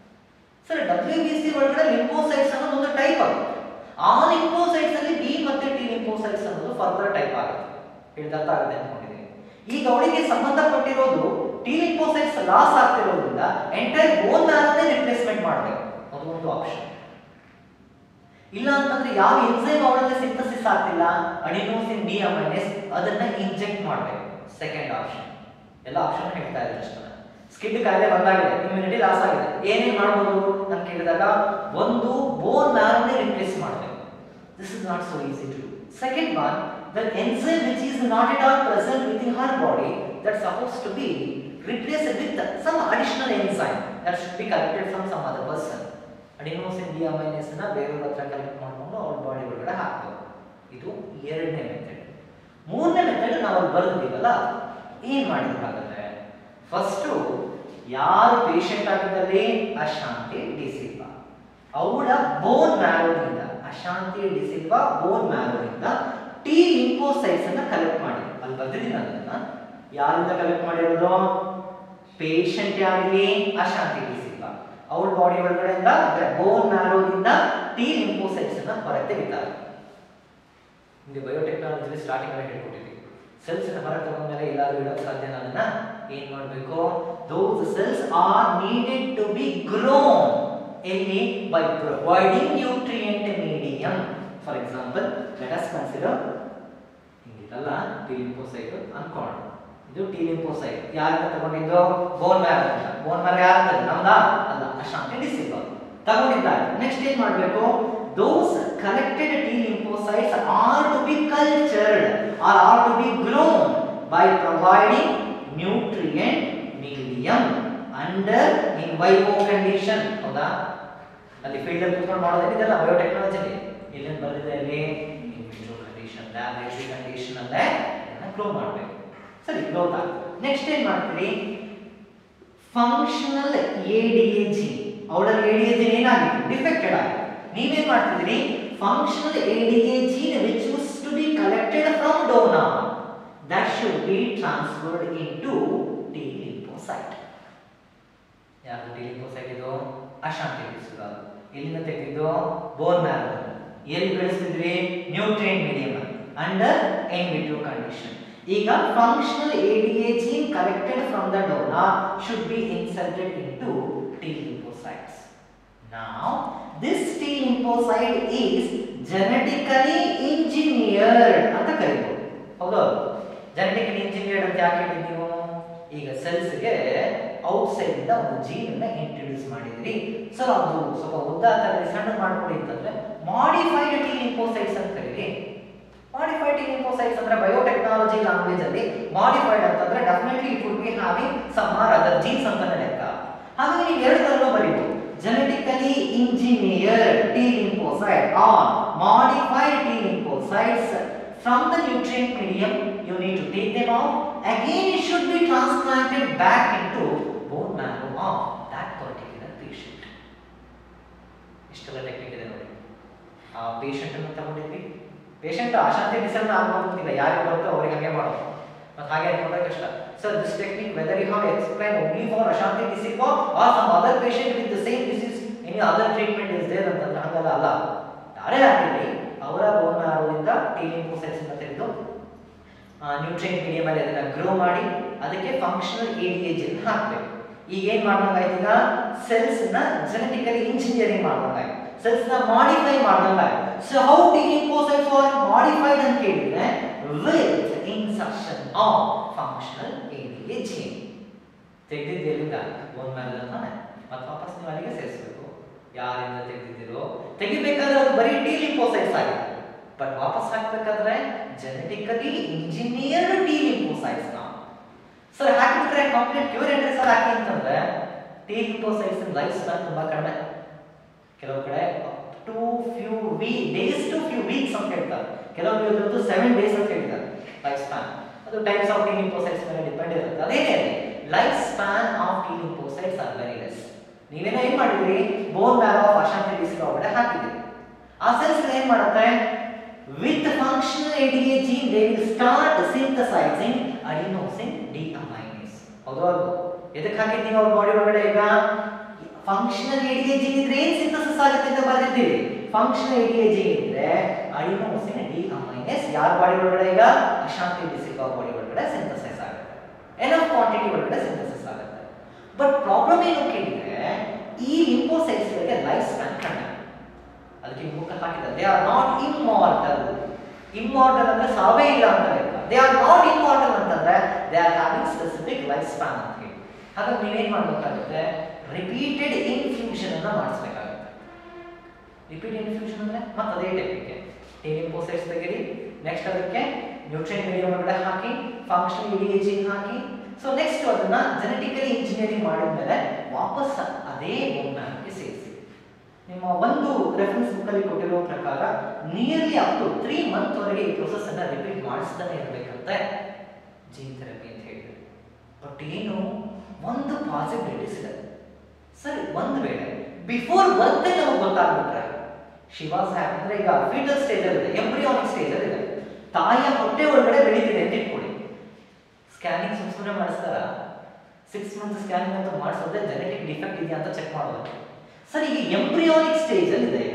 ಸರ್ ಡಬ್ಲ್ಯೂ ಬಿ ಸಿ ಒಳಗಡೆ ಲಿಂಪೋಸೈಟ್ಸ್ ಅನ್ನೋದು ಒಂದು ಟೈಪ್ ಆಗುತ್ತೆ ಆ ಲಿಂಪೋಸೈಟ್ಸ್ ಅಲ್ಲಿ ಬಿ ಮತ್ತೆ ಟಿ ಲಿಂಪೋಸೈಟ್ಸ್ ಅನ್ನೋದು ಫರ್ದರ್ ಟೈಪ್ ಆಗುತ್ತೆ ಹೇಳಿದ ಅರ್ಥ ಆಗುತ್ತೆ ಅನ್ಕೊಂಡಿದ್ದೀನಿ ಈಗ ಅವಳಿಗೆ ಸಂಬಂಧಪಟ್ಟಿರೋದು ಟಿ ಲಿಂಪೋಸೈಟ್ಸ್ ಲಾಸ್ ಆಗ್ತಿರೋದ್ರಿಂದ ಎಂಟೈರ್ ಬೋನ್ ಮ್ಯಾರನ್ನೇ ರಿಪ್ಲೇಸ್ಮೆಂಟ್ ಮಾಡಬೇಕು ಅದು ಒಂದು ಆಪ್ಷನ್ ಇಲ್ಲ ಅಂತಂದ್ರೆ ಯಾವ ಎನ್ಸೈಮ್ ಅವಳಲ್ಲಿ ಸಿಂಥಸಿಸ್ ಆಗ್ತಿಲ್ಲ ಅಡಿನೋಸಿನ್ ಡಿ ಅಮೈನಸ್ ಅದನ್ನ ಇಂಜೆಕ್ಟ್ ಮಾಡಬೇಕು ಸೆಕೆಂಡ್ ಆಪ್ಷನ್ ಎಲ್ಲ ಆಪ್ಷನ್ ಹೇಳ್ತಾ ಇದ್ದಾರೆ ಅಷ್ಟೇ ಸ್ಕಿಡ್ ಕಾಯಿಲೆ ಬಂದಾಗಿದೆ ಇಮ್ಯುನಿಟಿ ಲಾಸ್ ಆಗಿದೆ ಏನೇನ್ ಮಾಡ್ಬೋದು ಅಂತ ಕೇಳಿದಾಗ ಒಂದು ಬೋನ್ ಮ್ಯಾರನ್ನೇ ರಿಪ್ಲೇಸ್ ಮಾಡಬೇಕು this is not so easy to second one the enzyme which is not at all present with in her body that suppose to be replace with some additional enzyme that should be collected from some other person adenosine deaminase ನ ಬೇರೆಯವ್ರ ಹತ್ರ collect ಮಾಡ್ಕೊಂಡು ಅವ್ರ body ಒಳಗಡೆ ಹಾಕ್ಬೇಕು ಇದು ಎರಡನೇ method ಮೂರನೇ ಮೆಥಡ್ ನಾವು ಅಲ್ಲಿ ಬರೆದಿದ್ದೀವಲ್ಲ ಏನ್ ಮಾಡಿದ್ರು ಹಾಗಾದ್ರೆ ಫಸ್ಟು ಯಾರು ಪೇಷಂಟ್ ಆಗಿದ್ದಲ್ಲಿ ಅಶಾಂತಿ ಡಿಸಿಲ್ವಾ ಅವಳ ಬೋನ್ ಮ್ಯಾರೋದಿಂದ ಅಶಾಂತಿ ಡಿಸಿಲ್ವಾ ಬೋನ್ ಮ್ಯಾರೋದಿಂದ ಟಿ ಲಿಂಪೋಸೈಟ್ಸ್ ಅನ್ನ ಕಲೆಕ್ಟ್ ಮಾಡಿ ಅಲ್ಲಿ ಬರ್ದಿದ್ದೀನಿ ಅದನ್ನ ಯಾರಿಂದ ಕಲೆಕ್ಟ್ ಮಾಡಿರೋದು ಪೇಷಂಟ್ ಯಾರಿಲ್ಲಿ ಅಶಾಂತಿ ಡಿಸಿಲ್ವಾ ಅವಳ ಬಾಡಿ ಒಳಗಡೆಯಿಂದ ಅಂದ್ರೆ ಬೋನ್ ಮ್ಯಾರೋದಿಂದ ಟಿ ಲಿಂಪೋಸೈಟ್ಸ್ ಅನ್ನ ಹೊರಗೆ ತೆಗಿತಾರೆ ನಿಮಗೆ ಬಯೋಟೆಕ್ನಾಲಜಿ ಸ್ಟಾರ್ಟಿಂಗ್ ಅಲ್ಲಿ ಹೇಳ್ಕೊಟ್ಟಿದ್ದೀವಿ ಸೆಲ್ಸ್ ಅನ್ನ ಹೊರಗೆ ತಗೊಂಡ್ಮೇಲೆ ಎಲ್ಲಾದ್ರೂ ಇಡೋಕೆ ಸಾಧ್ಯನ ಅದನ್ನ ಏನ್ ಮಾಡಬೇಕು those cells are needed to be grown ಎಲ್ಲಿ by providing nutrient medium for example let us consider ಹಿಂಗಿದಲ್ಲ ಟಿ ಲಿಂಪೋಸೈಟ್ ಅನ್ಕೊಂಡು ಇದು ಟಿ ಲಿಂಪೋಸೈಟ್ ಯಾರಿಂದ ತಗೊಂಡಿದ್ದು ಬೋನ್ ಮ್ಯಾರೋ ಅಂತ ಬೋನ್ ಮ್ಯಾರೋ ಯಾರು ನಮ್ದಾ ಅಲ್ಲ ಅಶಾಂತಿ ಡಿಸಿಲ್ವಾ ತಗೊಂಡಿದ್ದಾರೆ ನೆಕ್ಸ್ಟ್ ಏನ್ ಮಾಡಬೇಕು those collected T lymphocytes are to be cultured or are to be grown by providing nutrient medium under in vivo condition ಹೌದಾ ಅಲ್ಲಿ ಫೀಲ್ಡ್ ಅಲ್ಲಿ ಕೂತ್ಕೊಂಡು ಮಾಡೋದು ಇದೆಲ್ಲ ಬಯೋಟೆಕ್ನಾಲಜಿ ಇಲ್ಲಿ ಬಂದಿದೆ ಅಲ್ಲಿ in vitro condition laboratory condition ಅಲ್ಲೇ ಅದನ್ನ ಗ್ರೋ ಮಾಡಬೇಕು ಸರಿ ಗ್ರೋತ್ ಆಗ್ತದೆ ನೆಕ್ಸ್ಟ್ ಏನ್ ಮಾಡ್ತೀರಿ functional A D A G ಅವಳಲ್ಲಿ ಎ ಡಿ ಎ ಜಿ ಏನಾಗಿತ್ತು ಡಿಫೆಕ್ಟೆಡ್ ಆಗಿತ್ತು ನೀವೇನ್ ಮಾಡ್ತಿದ್ದೀರಿ functional A D A gene which use to be collected from donor that should be transferred into T lymphocyte ಯಾವುದು T lymphocyte ಇದು ಅಶಾಂತಿ ಬಿಡಿಸುವುದು ಎಲ್ಲಿಂದ ತೆಗೆದಿದ್ದು ಬೋನ್ ಮ್ಯಾರೋ ಎಲ್ಲಿ ಬೆಳೆಸ್ತಿದ್ವಿ nutrient medium under in vitro condition ಈಗ functional A D A gene collected from the donor should be inserted in into T lymphocytes Now, this T lymphocyte is genetically engineered ಅಂತ ಕರೀಬೋದು ಹೌದಾ genetically engineered ಅಂತ ಯಾಕೆ ಹೇಳಿದ್ರಿ ನೀವು ಈಗ ಸೆಲ್ಸ್ಗೆ outside ಇಂದ ಒಂದು ಜೀನ್ ಅನ್ನ ಇಂಟ್ರೊಡ್ಯೂಸ್ ಮಾಡಿದ್ರಿ ಸರ್ ಅದು ಸ್ವಲ್ಪ ಉದ್ದ ತರಲಿ ಸಣ್ಣ ಮಾಡ್ಕೊಡಿ ಅಂತಂದ್ರೆ ಮಾಡಿಫೈಡ್ ಟಿ ಲಿಂಫೋಸೈಟ್ಸ್ ಅಂತ ಕರೀರಿ ಮಾಡಿಫೈಡ್ ಟಿ ಲಿಂಫೋಸೈಟ್ಸ್ ಅಂದ್ರೆ ಬಯೋಟೆಕ್ನಾಲಜಿ ಲ್ಯಾಂಗ್ವೇಜ್ ಅಲ್ಲಿ ಮಾಡಿಫೈಡ್ ಅಂತಂದ್ರೆ definitely it would be having some or other genes ಅಂತಾನೆ ಲೆಕ್ಕ ಹಾಗಾಗಿ ನೀವು ಎರಡು ತರನೂ ಬರೀಬಹುದು genetically engineered T lymphocyte or modified T lymphocytes from the nutrient medium you need to take them out again it should be transplanted back into bone marrow of that particular patient ಇಷ್ಟೆಲ್ಲ technique ಇದೆ ನೋಡಿ ಆ patient ಅನ್ನು ತಗೊಂಡಿದ್ವಿ patient ಅಶಾಂತಿ discern ಆಗ್ಬೋದಿಲ್ಲ ಯಾರಿಗೆ ಬರುತ್ತೋ ಅವ್ರಿಗೆ ಹಾಗೆ ಮಾಡೋದು ಮತ್ತೆ ಹಾಗೆ ಅನ್ಕೊಂಡ್ರೆ ಕಷ್ಟ sir this technique whether you have explain only for Ashanthi disease or some other patient with the same disease any other treatment is there ಅಂತಂದ್ರೆ ಹಂಗಲ್ಲ ಅಲ್ಲ ಯಾರೇ ಆಗಿರಲಿ ಅವರ ಬೋನ್ ಮ್ಯಾರೋದಿಂದ ಟಿ ಲಿಂಫೋಸೈಟ್ಸ್ ಅನ್ನು ತೆಗೆದು ನ್ಯೂಟ್ರಿಯನ್ ಮೀಡಿಯಂ ಅಲ್ಲಿ ಅದನ್ನ ಗ್ರೋ ಮಾಡಿ ಅದಕ್ಕೆ ಫಂಕ್ಷನಲ್ ಎ ಡಿ ಎಜ್ ಅನ್ನು ಹಾಕಬೇಕು ಈಗ ಏನ್ ಮಾಡ್ದಂಗಾಯ್ತು ಈಗ ಸೆಲ್ಸ್ ನ ಜೆನೆಟಿಕಲಿ ಇಂಜಿನಿಯರಿಂಗ್ ಮಾಡ್ದಂಗಾಯ್ತು ಸೆಲ್ಸ್ ನ ಮಾಡಿಫೈ ಮಾಡ್ದಂಗಾಯ್ತು so how T lymphocytes are modified ಅಂತ ಕೇಳಿದ್ರೆ with insertion of functional A D A gene ತೆಗೆದಿದ್ದು ಎಲ್ಲಿಂದ ಬೋನ್ ಮ್ಯಾರಲ್ ತಾನೆ ಮತ್ತೆ ವಾಪಸ್ ನೀವು ಅಲ್ಲಿಗೆ ಸೇರಿಸಬೇಕು ಯಾರಿಂದ ತೆಗೆದಿದ್ದೀರೋ ತೆಗಿಬೇಕಾದ್ರೆ ಅದು ಬರೀ ಟಿ ಲಿಂಫೋಸೈಟ್ಸ್ ಆಗಿದೆ ಬಟ್ ವಾಪಸ್ ಹಾಕ್ಬೇಕಾದ್ರೆ ಜೆನೆಟಿಕಲಿ ಇಂಜಿನಿಯರ್ಡ್ ಟಿ ಲಿಂಫೋಸೈಟ್ಸ್ ನಾವು ಸರ್ ಹಾಕಿಬಿಟ್ರೆ ಕಂಪ್ಲೀಟ್ ಕ್ಯೂರ್ ಏನ್ರಿ ಸರ್ ಹಾಕಿ ಅಂತಂದ್ರೆ ಟಿ ಲಿಂಫೋಸೈಟ್ಸ್ ಲೈಫ್ ಸ್ಪ್ಯಾನ್ ತುಂಬಾ ಕಡಿಮೆ ಕೆಲವು ಕಡೆ to few we days to few weeks ಅಂತ ಹೇಳ್ತಾರೆ ಕೆಲವು ಇದ್ರದ್ದು ಸೆವೆನ್ ಡೇಸ್ ಅಂತ ಹೇಳ್ತಾರೆ ಲೈಫ್ ಸ್ಪ್ಯಾನ್ ಅದು ಟೈಪ್ಸ್ ಆಫ್ ಟಿ ಲಿಂಫೋಸೈಟ್ಸ್ ಮೇಲೆ ಡಿಪೆಂಡ್ ಇರುತ್ತೆ ಅದೇನೇ life span of T lymphocytes are very less ನೀವೇನೋ ಏನ್ ಮಾಡಿದ್ರಿ ಬೋನ್ ಮ್ಯಾರೋ ಆಫ್ ಅಶಾಂತಿ ಡಿಸೀಸ್ ಒಳಗಡೆ ಹಾಕಿದ್ರಿ ಆ ಸೆಲ್ಸ್ ಏನ್ ಮಾಡುತ್ತೆ with functional ADA gene they will start synthesizing adenosine deaminase ಹೌದು ಹೌದು ಎದಕ್ಕೆ ಹಾಕಿದ್ದೀವಿ ಅವ್ರ ಬಾಡಿ ಒಳಗಡೆ ಈಗ ಫಂಕ್ಷನಲ್ ಎಡಿಎ ಜೀನ್ ಇದ್ರೆ ಏನ್ ಸಿಂಥಸಿಸ್ ಆಗುತ್ತೆ ಅಂತ ಬರೆದಿದ್ದೀವಿ ಫಂಕ್ಷನಲ್ ಎಡಿಎ ಜೀನ್ ಇದ್ರೆ ಅಡಿನೋಸಿನ್ ಡಿಅಮೈನೇಸ್ ಯಾರ ಬಾಡಿ ಒಳಗಡೆ ಈಗ ಅಶಾಂತಿ ಡಿಸೀಸ್ ಬಾಡಿ ಒಳಗಡೆ ಸಿಂಥಸೈಸ್ ಆಗುತ್ತೆ ಎನಫ್ ಕ್ವಾಂಟಿಟಿ ಒಳಗಡೆ ಸಿಂಥಸಿಸ್ ಆಗುತ್ತೆ ಬಟ್ ಪ್ರಾಬ್ಲಮ್ ಏನು ಕೇಳಿದ್ರೆ ಈ ಲಿಂಫೋಸೈಟ್ಸ್ ಗಳಿಗೆ ಲೈಫ್ ಸ್ಪ್ಯಾನ್ ಕಡಿಮೆ ಅದಕ್ಕೆ ಮುಖ ಹಾಕಿದ್ದಾರೆ they are not immortal immortal ಅಂದ್ರೆ ಸಾವೇ ಇಲ್ಲ ಅಂತ ಲೆಕ್ಕ ದೇ ಆರ್ ನಾಟ್ ಇಮ್ಮಾರ್ಟಲ್ ಅಂತಂದ್ರೆ they are having specific life span ಅಂತ ಹೇಳಿ ಹಾಗಾಗಿ ನೀವೇನ್ ಮಾಡ್ಬೇಕಾಗುತ್ತೆ ರಿಪೀಟೆಡ್ ಇನ್ಫ್ಯೂಷನ್ ಅನ್ನ ಮಾಡಿಸ್ಬೇಕಾಗುತ್ತೆ ರಿಪೀಟ್ ಇನ್ಫ್ಯೂಷನ್ ಅಂದ್ರೆ ಮತ್ತೆ ಅದೇ ಟೆಕ್ನಿಕ್ ಲಿಂಫೋಸೈಟ್ಸ್ ತೆಗೀರಿ ನೆಕ್ಸ್ಟ್ ಅದಕ್ಕೆ ನ್ಯೂಟ್ರಿಯನ್ ಮೀಡಿಯಂ ಒಳಗಡೆ ಹಾಕಿ ಫಂಕ್ಷನಲ್ ಇಡಿಎಜಿಂಗ್ ಹಾಕಿ ಸೊ ನೆಕ್ಸ್ಟ್ ಅದನ್ನ ಜೆನೆಟಿಕಲಿ ಇಂಜಿನಿಯರಿಂಗ್ ಮಾಡಿದ್ಮೇಲೆ ವಾಪಸ್ ಅದೇ ಬೋಮ್ಯಾನ್ಗೆ ಸೇರಿಸಿ ನಿಮ್ಮ ಒಂದು ರೆಫರೆನ್ಸ್ ಬುಕ್ ಅಲ್ಲಿ ಕೊಟ್ಟಿರೋ ಪ್ರಕಾರ nearly up to three month ವರೆಗೆ ಈ ಪ್ರೊಸೆಸ್ ಅನ್ನ ರಿಪೀಟ್ ಮಾಡಿಸ್ತಾನೆ ಇರಬೇಕಂತೆ ಜೀನ್ ಥೆರಪಿ ಅಂತ ಹೇಳಿದ್ರು ಬಟ್ ಏನು ಒಂದು ಪಾಸಿಬಿಲಿಟೀಸ್ ಇದೆ ಸರಿ ಒಂದು ವೇಳೆ ಬಿಫೋರ್ ಬರ್ತೆ ನಮಗೆ ಗೊತ್ತಾಗ್ಬಿಟ್ರೆ ಶಿವಾಸ್ ಅಂದ್ರೆ ಈಗ ಫೀಟಲ್ ಸ್ಟೇಜ್ ಅಲ್ಲಿ ಇದೆ ಎಂಬ್ರಿಯಾನಿಕ್ ಸ್ಟೇಜ್ ಅಲ್ಲಿ ಇದೆ ತಾಯಿಯ ಹೊಟ್ಟೆ ಒಳಗಡೆ ಬೆಳೀತಿದೆ ಅಂತ ಇಟ್ಕೊಳ್ಳಿ ಸ್ಕ್ಯಾನಿಂಗ್ ಸುಮ್ಮನೆ ಸುಮ್ಮನೆ ಮಾಡಿಸ್ತಾರ ಸಿಕ್ಸ್ ಮಂತ್ ಸ್ಕ್ಯಾನಿಂಗ್ ಅಂತ ಮಾಡಿಸೋದ್ರೆ ಜೆನೆಟಿಕ್ ಡಿಫೆಕ್ಟ್ ಇದೆಯಾ ಅಂತ ಚೆಕ್ ಮಾಡೋದು ಸರ್ ಈಗ ಎಂಬ್ರಿಯಾನಿಕ್ ಸ್ಟೇಜ್ ಅಲ್ಲಿ ಇದೆ ಈಗ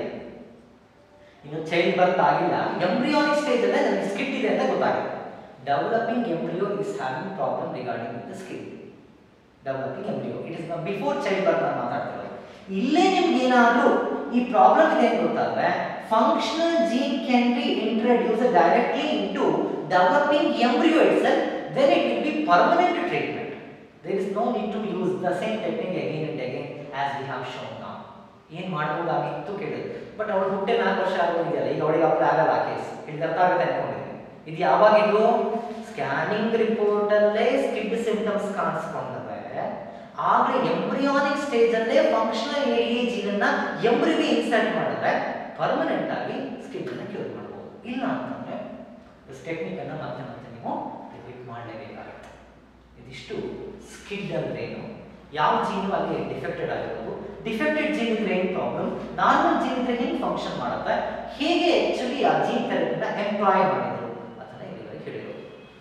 ಇನ್ನು ಚೈಲ್ಡ್ ಬರ್ತ್ ಆಗಿಲ್ಲ ಎಂಬ್ರಿಯಾನಿಕ್ ಸ್ಟೇಜ್ ಅಲ್ಲೇ ನನಗೆ ಸ್ಕಿಟ್ ಇದೆ ಅಂತ ಗೊತ್ತಾಗುತ್ತೆ developing embryo is having problem regarding the skin developing embryo it is before child birth ನಾನು ಮಾತಾಡ್ತಿರೋದು ಇಲ್ಲೇ ನಿಮ್ಗೆ ಏನಾದರೂ ಈ ಪ್ರಾಬ್ಲಮ್ ಇದೆ ಅಂತ ಗೊತ್ತಾದ್ರೆ functional gene can be introduce directly into developing embryo itself then it will be permanent treatment. There is no need to use the same technique again and again as we have shown now. ಏನ್ ಮಾಡ್ಬೋದಾಗಿತ್ತು ಕೇಳಿದ್ರು but ಅವಳು ಹುಟ್ಟೆ ನಾಲ್ಕು ವರ್ಷ ಆಗೋದಿದೆಯಲ್ಲ ಈಗ ಅವಳಿಗೆ apply ಆಗಲ್ಲ ಆ case ಇದು ಅರ್ಥ ಆಗುತ್ತೆ ಅನ್ಕೊಂಡಿದ್ದೀನಿ ಇದು ಯಾವಾಗ ಇದು ಸ್ಕ್ಯಾನಿಂಗ್ ರಿಪೋರ್ಟ್ ಅಲ್ಲೇ ಸ್ಕಿಡ್ ಸಿಂಪ್ಟಮ್ಸ್ ಕಾಣಿಸ್ಕೊಂಡವೆ ಆದ್ರೆ ಎಂಬ್ರಿಯಾನಿಕ್ ಸ್ಟೇಜ್ ಅಲ್ಲೇ ಫಂಕ್ಷನಲ್ ಏರಿಯಾ ಜೀನನ್ನ ಎಂಬ್ರಿಗೆ ಇನ್ಸರ್ಟ್ ಮಾಡಿದ್ರೆ ಪರ್ಮನೆಂಟ್ ಆಗಿ ಸ್ಕಿಡ್ ಅನ್ನ ಕ್ಯೂರ್ ಮಾಡ್ಬೋದು ಇಲ್ಲ ಅಂತಂದ್ರೆ ಟೆಕ್ನಿಕ್ ಅನ್ನ ಮತ್ತೆ ಮತ್ತೆ ನೀವು ರಿಪೀಟ್ ಮಾಡಲೇಬೇಕಾಗುತ್ತೆ ಇದಿಷ್ಟು ಸ್ಕಿಡ್ ಅಂದ್ರೆ ಏನು ಯಾವ ಜೀನು ಅಲ್ಲಿ ಡಿಫೆಕ್ಟೆಡ್ ಆಗಿರೋದು ಡಿಫೆಕ್ಟೆಡ್ ಜೀನ್ ಇದ್ರೆ ಏನು ಪ್ರಾಬ್ಲಮ್ ನಾರ್ಮಲ್ ಜೀನ್ ಇದ್ರೆ ಹೆಂಗೆ ಫಂಕ್ಷನ್ ಮಾಡುತ್ತೆ ಹೇಗೆ ಆಕ್ಚುಲಿ ಆ ಜೀನ್ ಥೆರಪಿನ ಎಂಪ್ಲಾಯ್ ಮಾಡಿದ್ರು ಅದನ್ನ ಇಲ್ಲಿವರೆಗೆ ಹೇಳಿರೋದು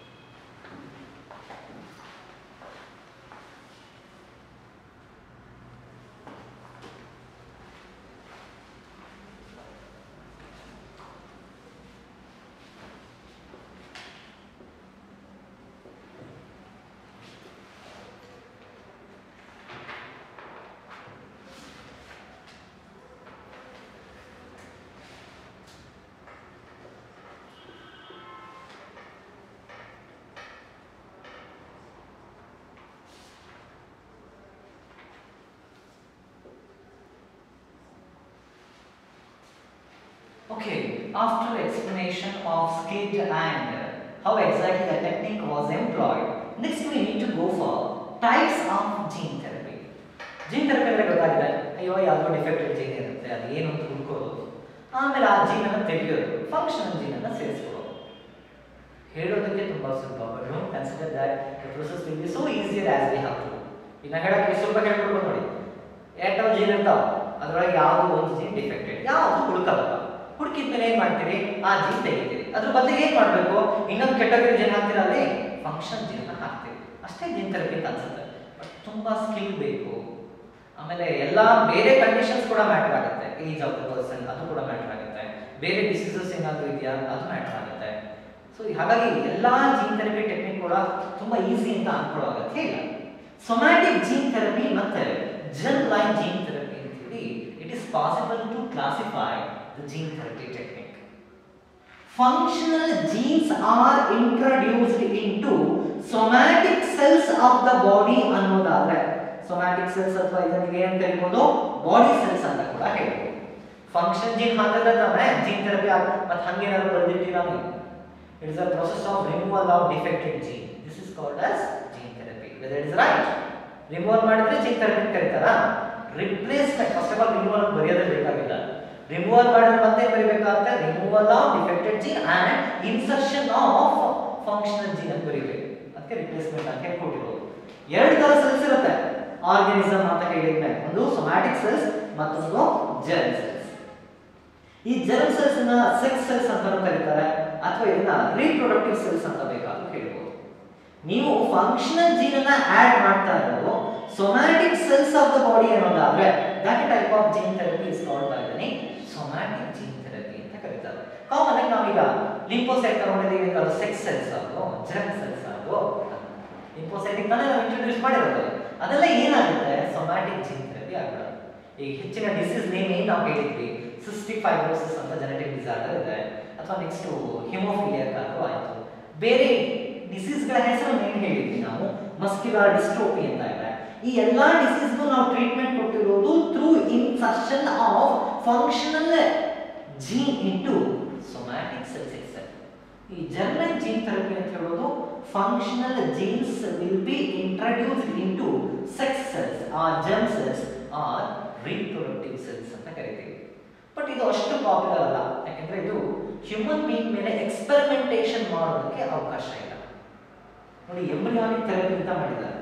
Okay, after explanation of skid and how exactly the technique was employed, next we need to go for types of gene therapy. Gene therapy ಅಂದರೆ ಗೊತ್ತಾಗಿದೆ ಅಯ್ಯೋ ಯಾವುದೋ ಡಿಫೆಕ್ಟೆಡ್ ಜೀನ್ ಇರುತ್ತೆ ಅದು ಏನು ಅಂತ ಹುಡ್ಕೋದು ಆಮೇಲೆ ಆ ಜೀನನ್ನು ತೆಗೆಯೋದು ಫಂಕ್ಷನಲ್ ಜೀನನ್ನು ಸೇರಿಸ್ಕೊಳ್ಳೋದು ಹೇಳೋದಕ್ಕೆ ತುಂಬ ಸುಲಭ but don't consider that the process will be so easier as we have to ಇನ್ನು ಹೇಳಕ್ಕೆ ಸ್ವಲ್ಪ ಹೇಳ್ಕೊಡ್ಬೋದು ನೋಡಿ ಎರಡೋ ಜೀನ್ ಇರ್ತಾವ ಅದರೊಳಗೆ ಯಾವುದೋ ಒಂದು ಜೀನ್ ಡಿಫೆಕ್ಟೆಡ್ ಯಾವುದು ಹುಡುಕಲ್ಲ ಹುಡುಕಿದ ಮೇಲೆ ಏನು ಮಾಡ್ತೀರಿ ಆ ಜೀನ್ ತೆಗಿತೀರಿ ಅದ್ರ ಬದಲಿಗೆ ಏನು ಮಾಡಬೇಕು ಇನ್ನೊಂದು ಕೆಟಗರಿ ಜೀನ್ ಹಾಕ್ತೀರ ಅಲ್ಲಿ ಫಂಕ್ಷನ್ ಜೀನ್ ಹಾಕ್ತೀರಿ ಅಷ್ಟೇ ಜೀನ್ ಥೆರಪಿ ಅಂತ ಅನ್ಸುತ್ತೆ ಬಟ್ ತುಂಬ ಸ್ಕಿಲ್ ಬೇಕು ಆಮೇಲೆ ಎಲ್ಲ ಬೇರೆ ಕಂಡೀಷನ್ಸ್ ಕೂಡ ಮ್ಯಾಟರ್ ಆಗುತ್ತೆ ಏಜ್ ಆಫ್ ದ ಪರ್ಸನ್ ಅದು ಕೂಡ ಮ್ಯಾಟರ್ ಆಗುತ್ತೆ ಬೇರೆ ಡಿಸೀಸಸ್ ಏನಾದರೂ ಇದೆಯಾ ಅದು ಮ್ಯಾಟರ್ ಆಗುತ್ತೆ ಸೊ ಹಾಗಾಗಿ ಎಲ್ಲ ಜೀನ್ ಥೆರಪಿ ಟೆಕ್ನಿಕ್ ಕೂಡ ತುಂಬಾ ಈಸಿ ಅಂತ ಅನ್ಕೊಳ್ಳೋ ಅಗತ್ಯ ಇಲ್ಲ ಸೊಮ್ಯಾಟಿಕ್ ಜೀನ್ ಥೆರಪಿ ಮತ್ತೆ ಜರ್ಮ್ ಲೈನ್ ಜೀನ್ ಥೆರಪಿ ಅಂತ ಹೇಳಿ it is possible to classify the gene therapy technique functional genes are introduced into somatic cells of the body ಅನ್ನೋದಾದ್ರೆ ಸೊಮ್ಯಾಟಿಕ್ ಸೆಲ್ಸ್ ಅಥವಾ ಇದನ್ನ ಏನ್ ಕರಿಬಹುದು ಬಾಡಿ ಸೆಲ್ಸ್ ಅಂತ ಕೂಡ ಹೇಳ್ಬೋದು ಫಂಕ್ಷನ್ ಜೀನ್ ಹಾಕಿದ್ರೆ ತಾನೇ ಜೀನ್ ಥೆರಪಿ ಮತ್ತೆ ಹಂಗೇನಾದ್ರು ಬರ್ದಿಟ್ಟಿರ ನೀವು it is a process of removal of defected gene this is called as gene therapy whether it is right removal ಮಾಡಿದ್ರೆ ಜೀನ್ ಥೆರಪಿ ಕರೀತಾರಾ replacement first of all removal ಬರೆಯೋದೇ ಬೇಕಾಗಿಲ್ಲ ರಿಮೂವಲ್ ಮಾಡಿದ್ರೆ ಮತ್ತೆ ಬರೀಬೇಕಾಗುತ್ತೆ removal of defected gene and insertion of functional gene ಅಂತ ಬರೀಬೇಕು ಅದಕ್ಕೆ ರಿಪ್ಲೇಸ್ಮೆಂಟ್ ಅಂತ ಹೇಳಿ ಕೊಟ್ಟಿರೋದು ಎರಡು ತರ ಸೆಲ್ಸ್ ಇರುತ್ತೆ ಆರ್ಗನಿಸಮ್ ಅಂತ ಹೇಳಿದ್ಮೇಲೆ ಒಂದು ಸೊಮ್ಯಾಟಿಕ್ ಸೆಲ್ಸ್ ಮತ್ತೊಂದು ಜರ್ಮ್ ಸೆಲ್ಸ್ ಈ ಜರ್ಮ್ ಸೆಲ್ಸ್ ನ ಸೆಕ್ಸ್ ಸೆಲ್ಸ್ ಅಂತ ಕರೀತಾರೆ ಅಥವಾ ಇದನ್ನ ರೀಪ್ರೊಡಕ್ಟಿವ್ ಸೆಲ್ಸ್ ಅಂತ ಬೇಕಾದ್ರೂ ಹೇಳ್ಬೋದು ನೀವು ಫಂಕ್ಷನಲ್ ಜೀನ್ ಅನ್ನ ಆಡ್ ಮಾಡ್ತಾ ಇರೋದು somatic cells of the body ಅನ್ನೋದಾದ್ರೆ that type of gene therapy is called by the name somatic gene therapy ಅಂತ ಕರೀತಾರೆ ಕಾಮನ್ ಆಗಿ ನಾವೀಗ ಲಿಂಪೋಸೈಟ್ ತಗೊಂಡಿದ್ದೀವಿ ಅಂದ್ರೆ ಅದು ಸೆಕ್ಸ್ ಸೆಲ್ಸ್ ಆಗೋ ಜರ್ಮ್ ಸೆಲ್ಸ್ ಆಗೋ ಲಿಂಪೋಸೈಟಿಕ್ ತಾನೇ ನಾವು ಇಂಟ್ರೊಡ್ಯೂಸ್ ಮಾಡಿರೋದು ಅದೆಲ್ಲ ಏನಾಗುತ್ತೆ ಸೊಮ್ಯಾಟಿಕ್ ಜೀನ್ ಥೆರಪಿ ಆಗ್ಬಿಡುತ್ತೆ ಈಗ ಹೆಚ್ಚಿನ ಡಿಸೀಸ್ ನೇಮ್ ಏನು ನಾವು ಹೇಳಿದ್ವಿ ಸಿಸ್ಟಿಕ್ ಫೈಬ್ರೋಸಿಸ್ ಅಂತ ಜೆನೆಟಿಕ್ ಡಿಸಾರ್ಡರ್ ಇದೆ ಅಥವಾ ನೆಕ್ಸ್ಟ್ ಹಿಮೋಫಿಲಿಯಾ ಕಾರು ಆಯಿತು ಬೇರೆ ಡಿಸೀಸ್ಗಳ ಹೆಸರು ಏನು ಹೇಳಿದ್ವಿ ನಾವು ಮಸ್ಕ್ಯುಲರ್ ಡಿಸ್ಟ್ರೋಪಿ ಅಂತ ಇದೆ ಈ ಎಲ್ಲಾ ಡಿಸೀಸ್ಗೂ ನಾವು ಟ್ರೀಟ್ಮೆಂಟ್ ಕೊಟ್ಟಿರೋದು through insertion of functional gene into somatic cells itself ಈ ಜರ್ನಲ್ ಜೀನ್ ಥೆರಪಿ ಅಂತ ಹೇಳೋದು functional genes will be introduced into sex cells or germ cells or reproductive cells ಅಂತ ಕರಿತೀವಿ ಬಟ್ ಇದು ಅಷ್ಟು ಪಾಪ್ಯುಲರ್ ಅಲ್ಲ ಯಾಕಂದ್ರೆ ಇದು ಹ್ಯೂಮನ್ ಬೀಯಿಂಗ್ ಮೇಲೆ ಎಕ್ಸ್ಪೆರಿಮೆಂಟೇಷನ್ ಮಾಡೋದಕ್ಕೆ ಅವಕಾಶ ಇಲ್ಲ ನೋಡಿ ಎಂಬ್ರಿಯಾನಿಕ್ ಥೆರಪಿ ಅಂತ ಮಾಡಿದ್ದಾರೆ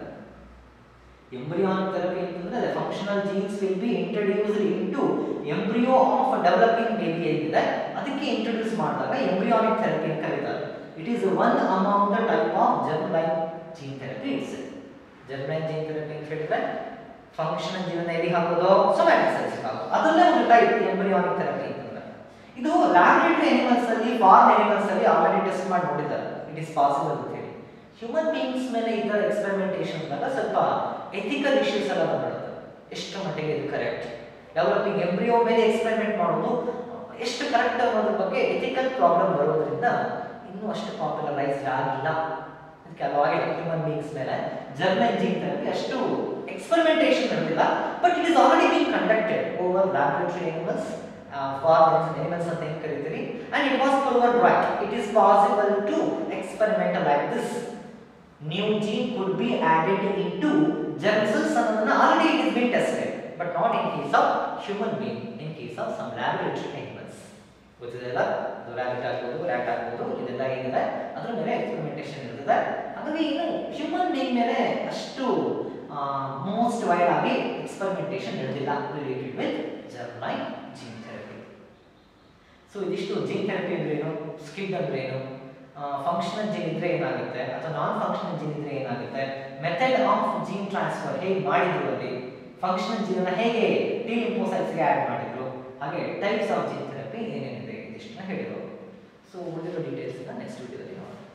ಎಂಬ್ರಿಯಾನಿಕ್ ಥೆರಪಿ ಅಂತಂದ್ರೆ functional genes will be introduced into embryo of developing baby ಏನಿದೆ ಅದಕ್ಕೆ ಇಂಟ್ರೊಡ್ಯೂಸ್ ಮಾಡಿದಾಗ ಎಂಬ್ರಿಯಾನಿಕ್ ಥೆರಪಿ ಅಂತ ಕರೀತಾರೆ it is one among the type of germ line gene therapy it's germ line gene therapy ಅಂತ ಹೇಳಿದ್ರೆ functional gene ಎಲ್ಲಿ ಹಾಕೋದು somatic cells ಹಾಕೋದು ಅದರಲ್ಲೇ ಒಂದು ಟೈಪ್ ಎಂಬ್ರಿಯಾನಿಕ್ ಥೆರಪಿ ಅಂತಂದ್ರೆ ಇದು ಲ್ಯಾಬ್ರೇಟರಿ ಅನಿಮಲ್ಸ್ ಅಲ್ಲಿ ಫಾರ್ಮ್ ಅನಿಮಲ್ಸ್ ಅಲ್ಲಿ ಆಲ್ರೆಡಿ ಟೆಸ್ಟ್ ಮಾಡಿ ನೋಡಿದ್ದಾರೆ ಇಟ್ ಇಸ್ ಪಾಸಿಬಲ್ ಅಂತ ಹೇಳಿ ಹ್ಯೂಮನ್ ಬೀಯಿಂಗ್ಸ್ ಮೇಲೆ ಈ ಥರ ಎಕ್ಸ್ಪೆರಿಮೆಂಟೇಷನ್ ಬಂದಾಗ ಸ್ವಲ್ಪ ಎಥಿಕಲ್ ಇಶ್ಯೂಸ್ ಎಲ್ಲ ಬಂದ್ಬಿಡುತ್ತೆ ಎಷ್ಟು ಮಟ್ಟಿಗೆ ಇದು ಕರೆಕ್ಟ್ ಡೆವಲಪಿಂಗ್ ಎಂಬ್ರಿಯೋ ಮೇಲೆ ಎಕ್ಸ್ಪೆರಿಮೆಂಟ್ ಮಾಡೋದು ಎಷ್ಟು ಕರೆಕ್ಟ್ ಅನ್ನೋದ್ರ ಬಗ್ಗೆ ಎಥಿಕಲ್ ಪ್ರಾಬ್ಲಮ್ ಬರೋದ್ರಿಂದ ಇನ್ನೂ ಅಷ್ಟು ಪಾಪ್ಯುಲರೈಸ್ಡ್ ಆಗಿಲ್ಲ ಅದಕ್ಕೆ ಅದು ಆಗಿಲ್ಲ ಹ್ಯೂಮನ್ ಬೀಯಿಂಗ್ಸ್ ಮೇಲೆ ಜರ್ಮನ್ ಜೀನ್ ಥೆರಪಿ ಅಷ್ಟು ಎಕ್ಸ್ಪೆರಿಮೆಂಟೇಷನ್ ನಡೆದಿಲ್ಲ but it is already been conducted over laboratory animals farmers animals ಅಂತ ಏನು ಕರಿತೀವಿ and it was proven right it is possible to experiment like this new gene could be added into germ cells ಅನ್ನೋದನ್ನ already it is been tested but not in case of human being in case of some laboratory animals ಗೊತ್ತಿದೆಯಲ್ಲ ಅದು rabbit ಆಗ್ಬೋದು rat ಆಗ್ಬೋದು ಇದೆಲ್ಲ ಏನಿದೆ ಅದ್ರ ಮೇಲೆ experimentation ಇರ್ತದೆ ಹಾಗಾಗಿ ಇನ್ನು ಹ್ಯೂಮನ್ ಬೀಯಿಂಗ್ ಮೇಲೆ ಅಷ್ಟು ಮೋಸ್ಟ್ ವೈಡ್ ಆಗಿ ಎಕ್ಸ್ಪರಿಮೆಂಟೇಷನ್ ನಡೆದಿಲ್ಲ related with germline gene therapy so ಇದಿಷ್ಟು ಜೀನ್ ಥೆರಪಿ ಅಂದ್ರೆ ಏನು ಸ್ಕಿಡ್ ಅಂದ್ರೆ ಏನು ಫಂಕ್ಷನಲ್ ಜೀನ್ ಇದ್ರೆ ಏನಾಗುತ್ತೆ ಅಥವಾ ನಾನ್ ಫಂಕ್ಷನಲ್ ಜೀನ್ ಇದ್ರೆ ಏನಾಗುತ್ತೆ ಮೆಥಡ್ ಆಫ್ ಜೀನ್ ಟ್ರಾನ್ಸ್ಫರ್ ಹೇಗೆ ಮಾಡಿದ್ರು ಅಲ್ಲಿ ಫಂಕ್ಷನಲ್ ಜೀನ್ ಅನ್ನ ಹೇಗೆ ಟಿ ಲಿಂಫೋಸೈಟ್ಸ್ಗೆ ಆ್ಯಡ್ ಮಾಡಿದ್ರು ಹಾಗೆ ಟೈಪ್ಸ್ ಆಫ್ ಜೀನ್ ಥೆರಪಿ ಏನೇನಿದೆ ಇದಿಷ್ಟನ್ನ ಹೇಳಿದ್ರು ಸೊ ಉಳಿದಿರೋ ಡೀಟೇಲ್ಸ್ ನೆಕ್ಸ್ಟ್ ವಿಡಿಯೋದಲ್ಲಿ ನೋಡೋಣ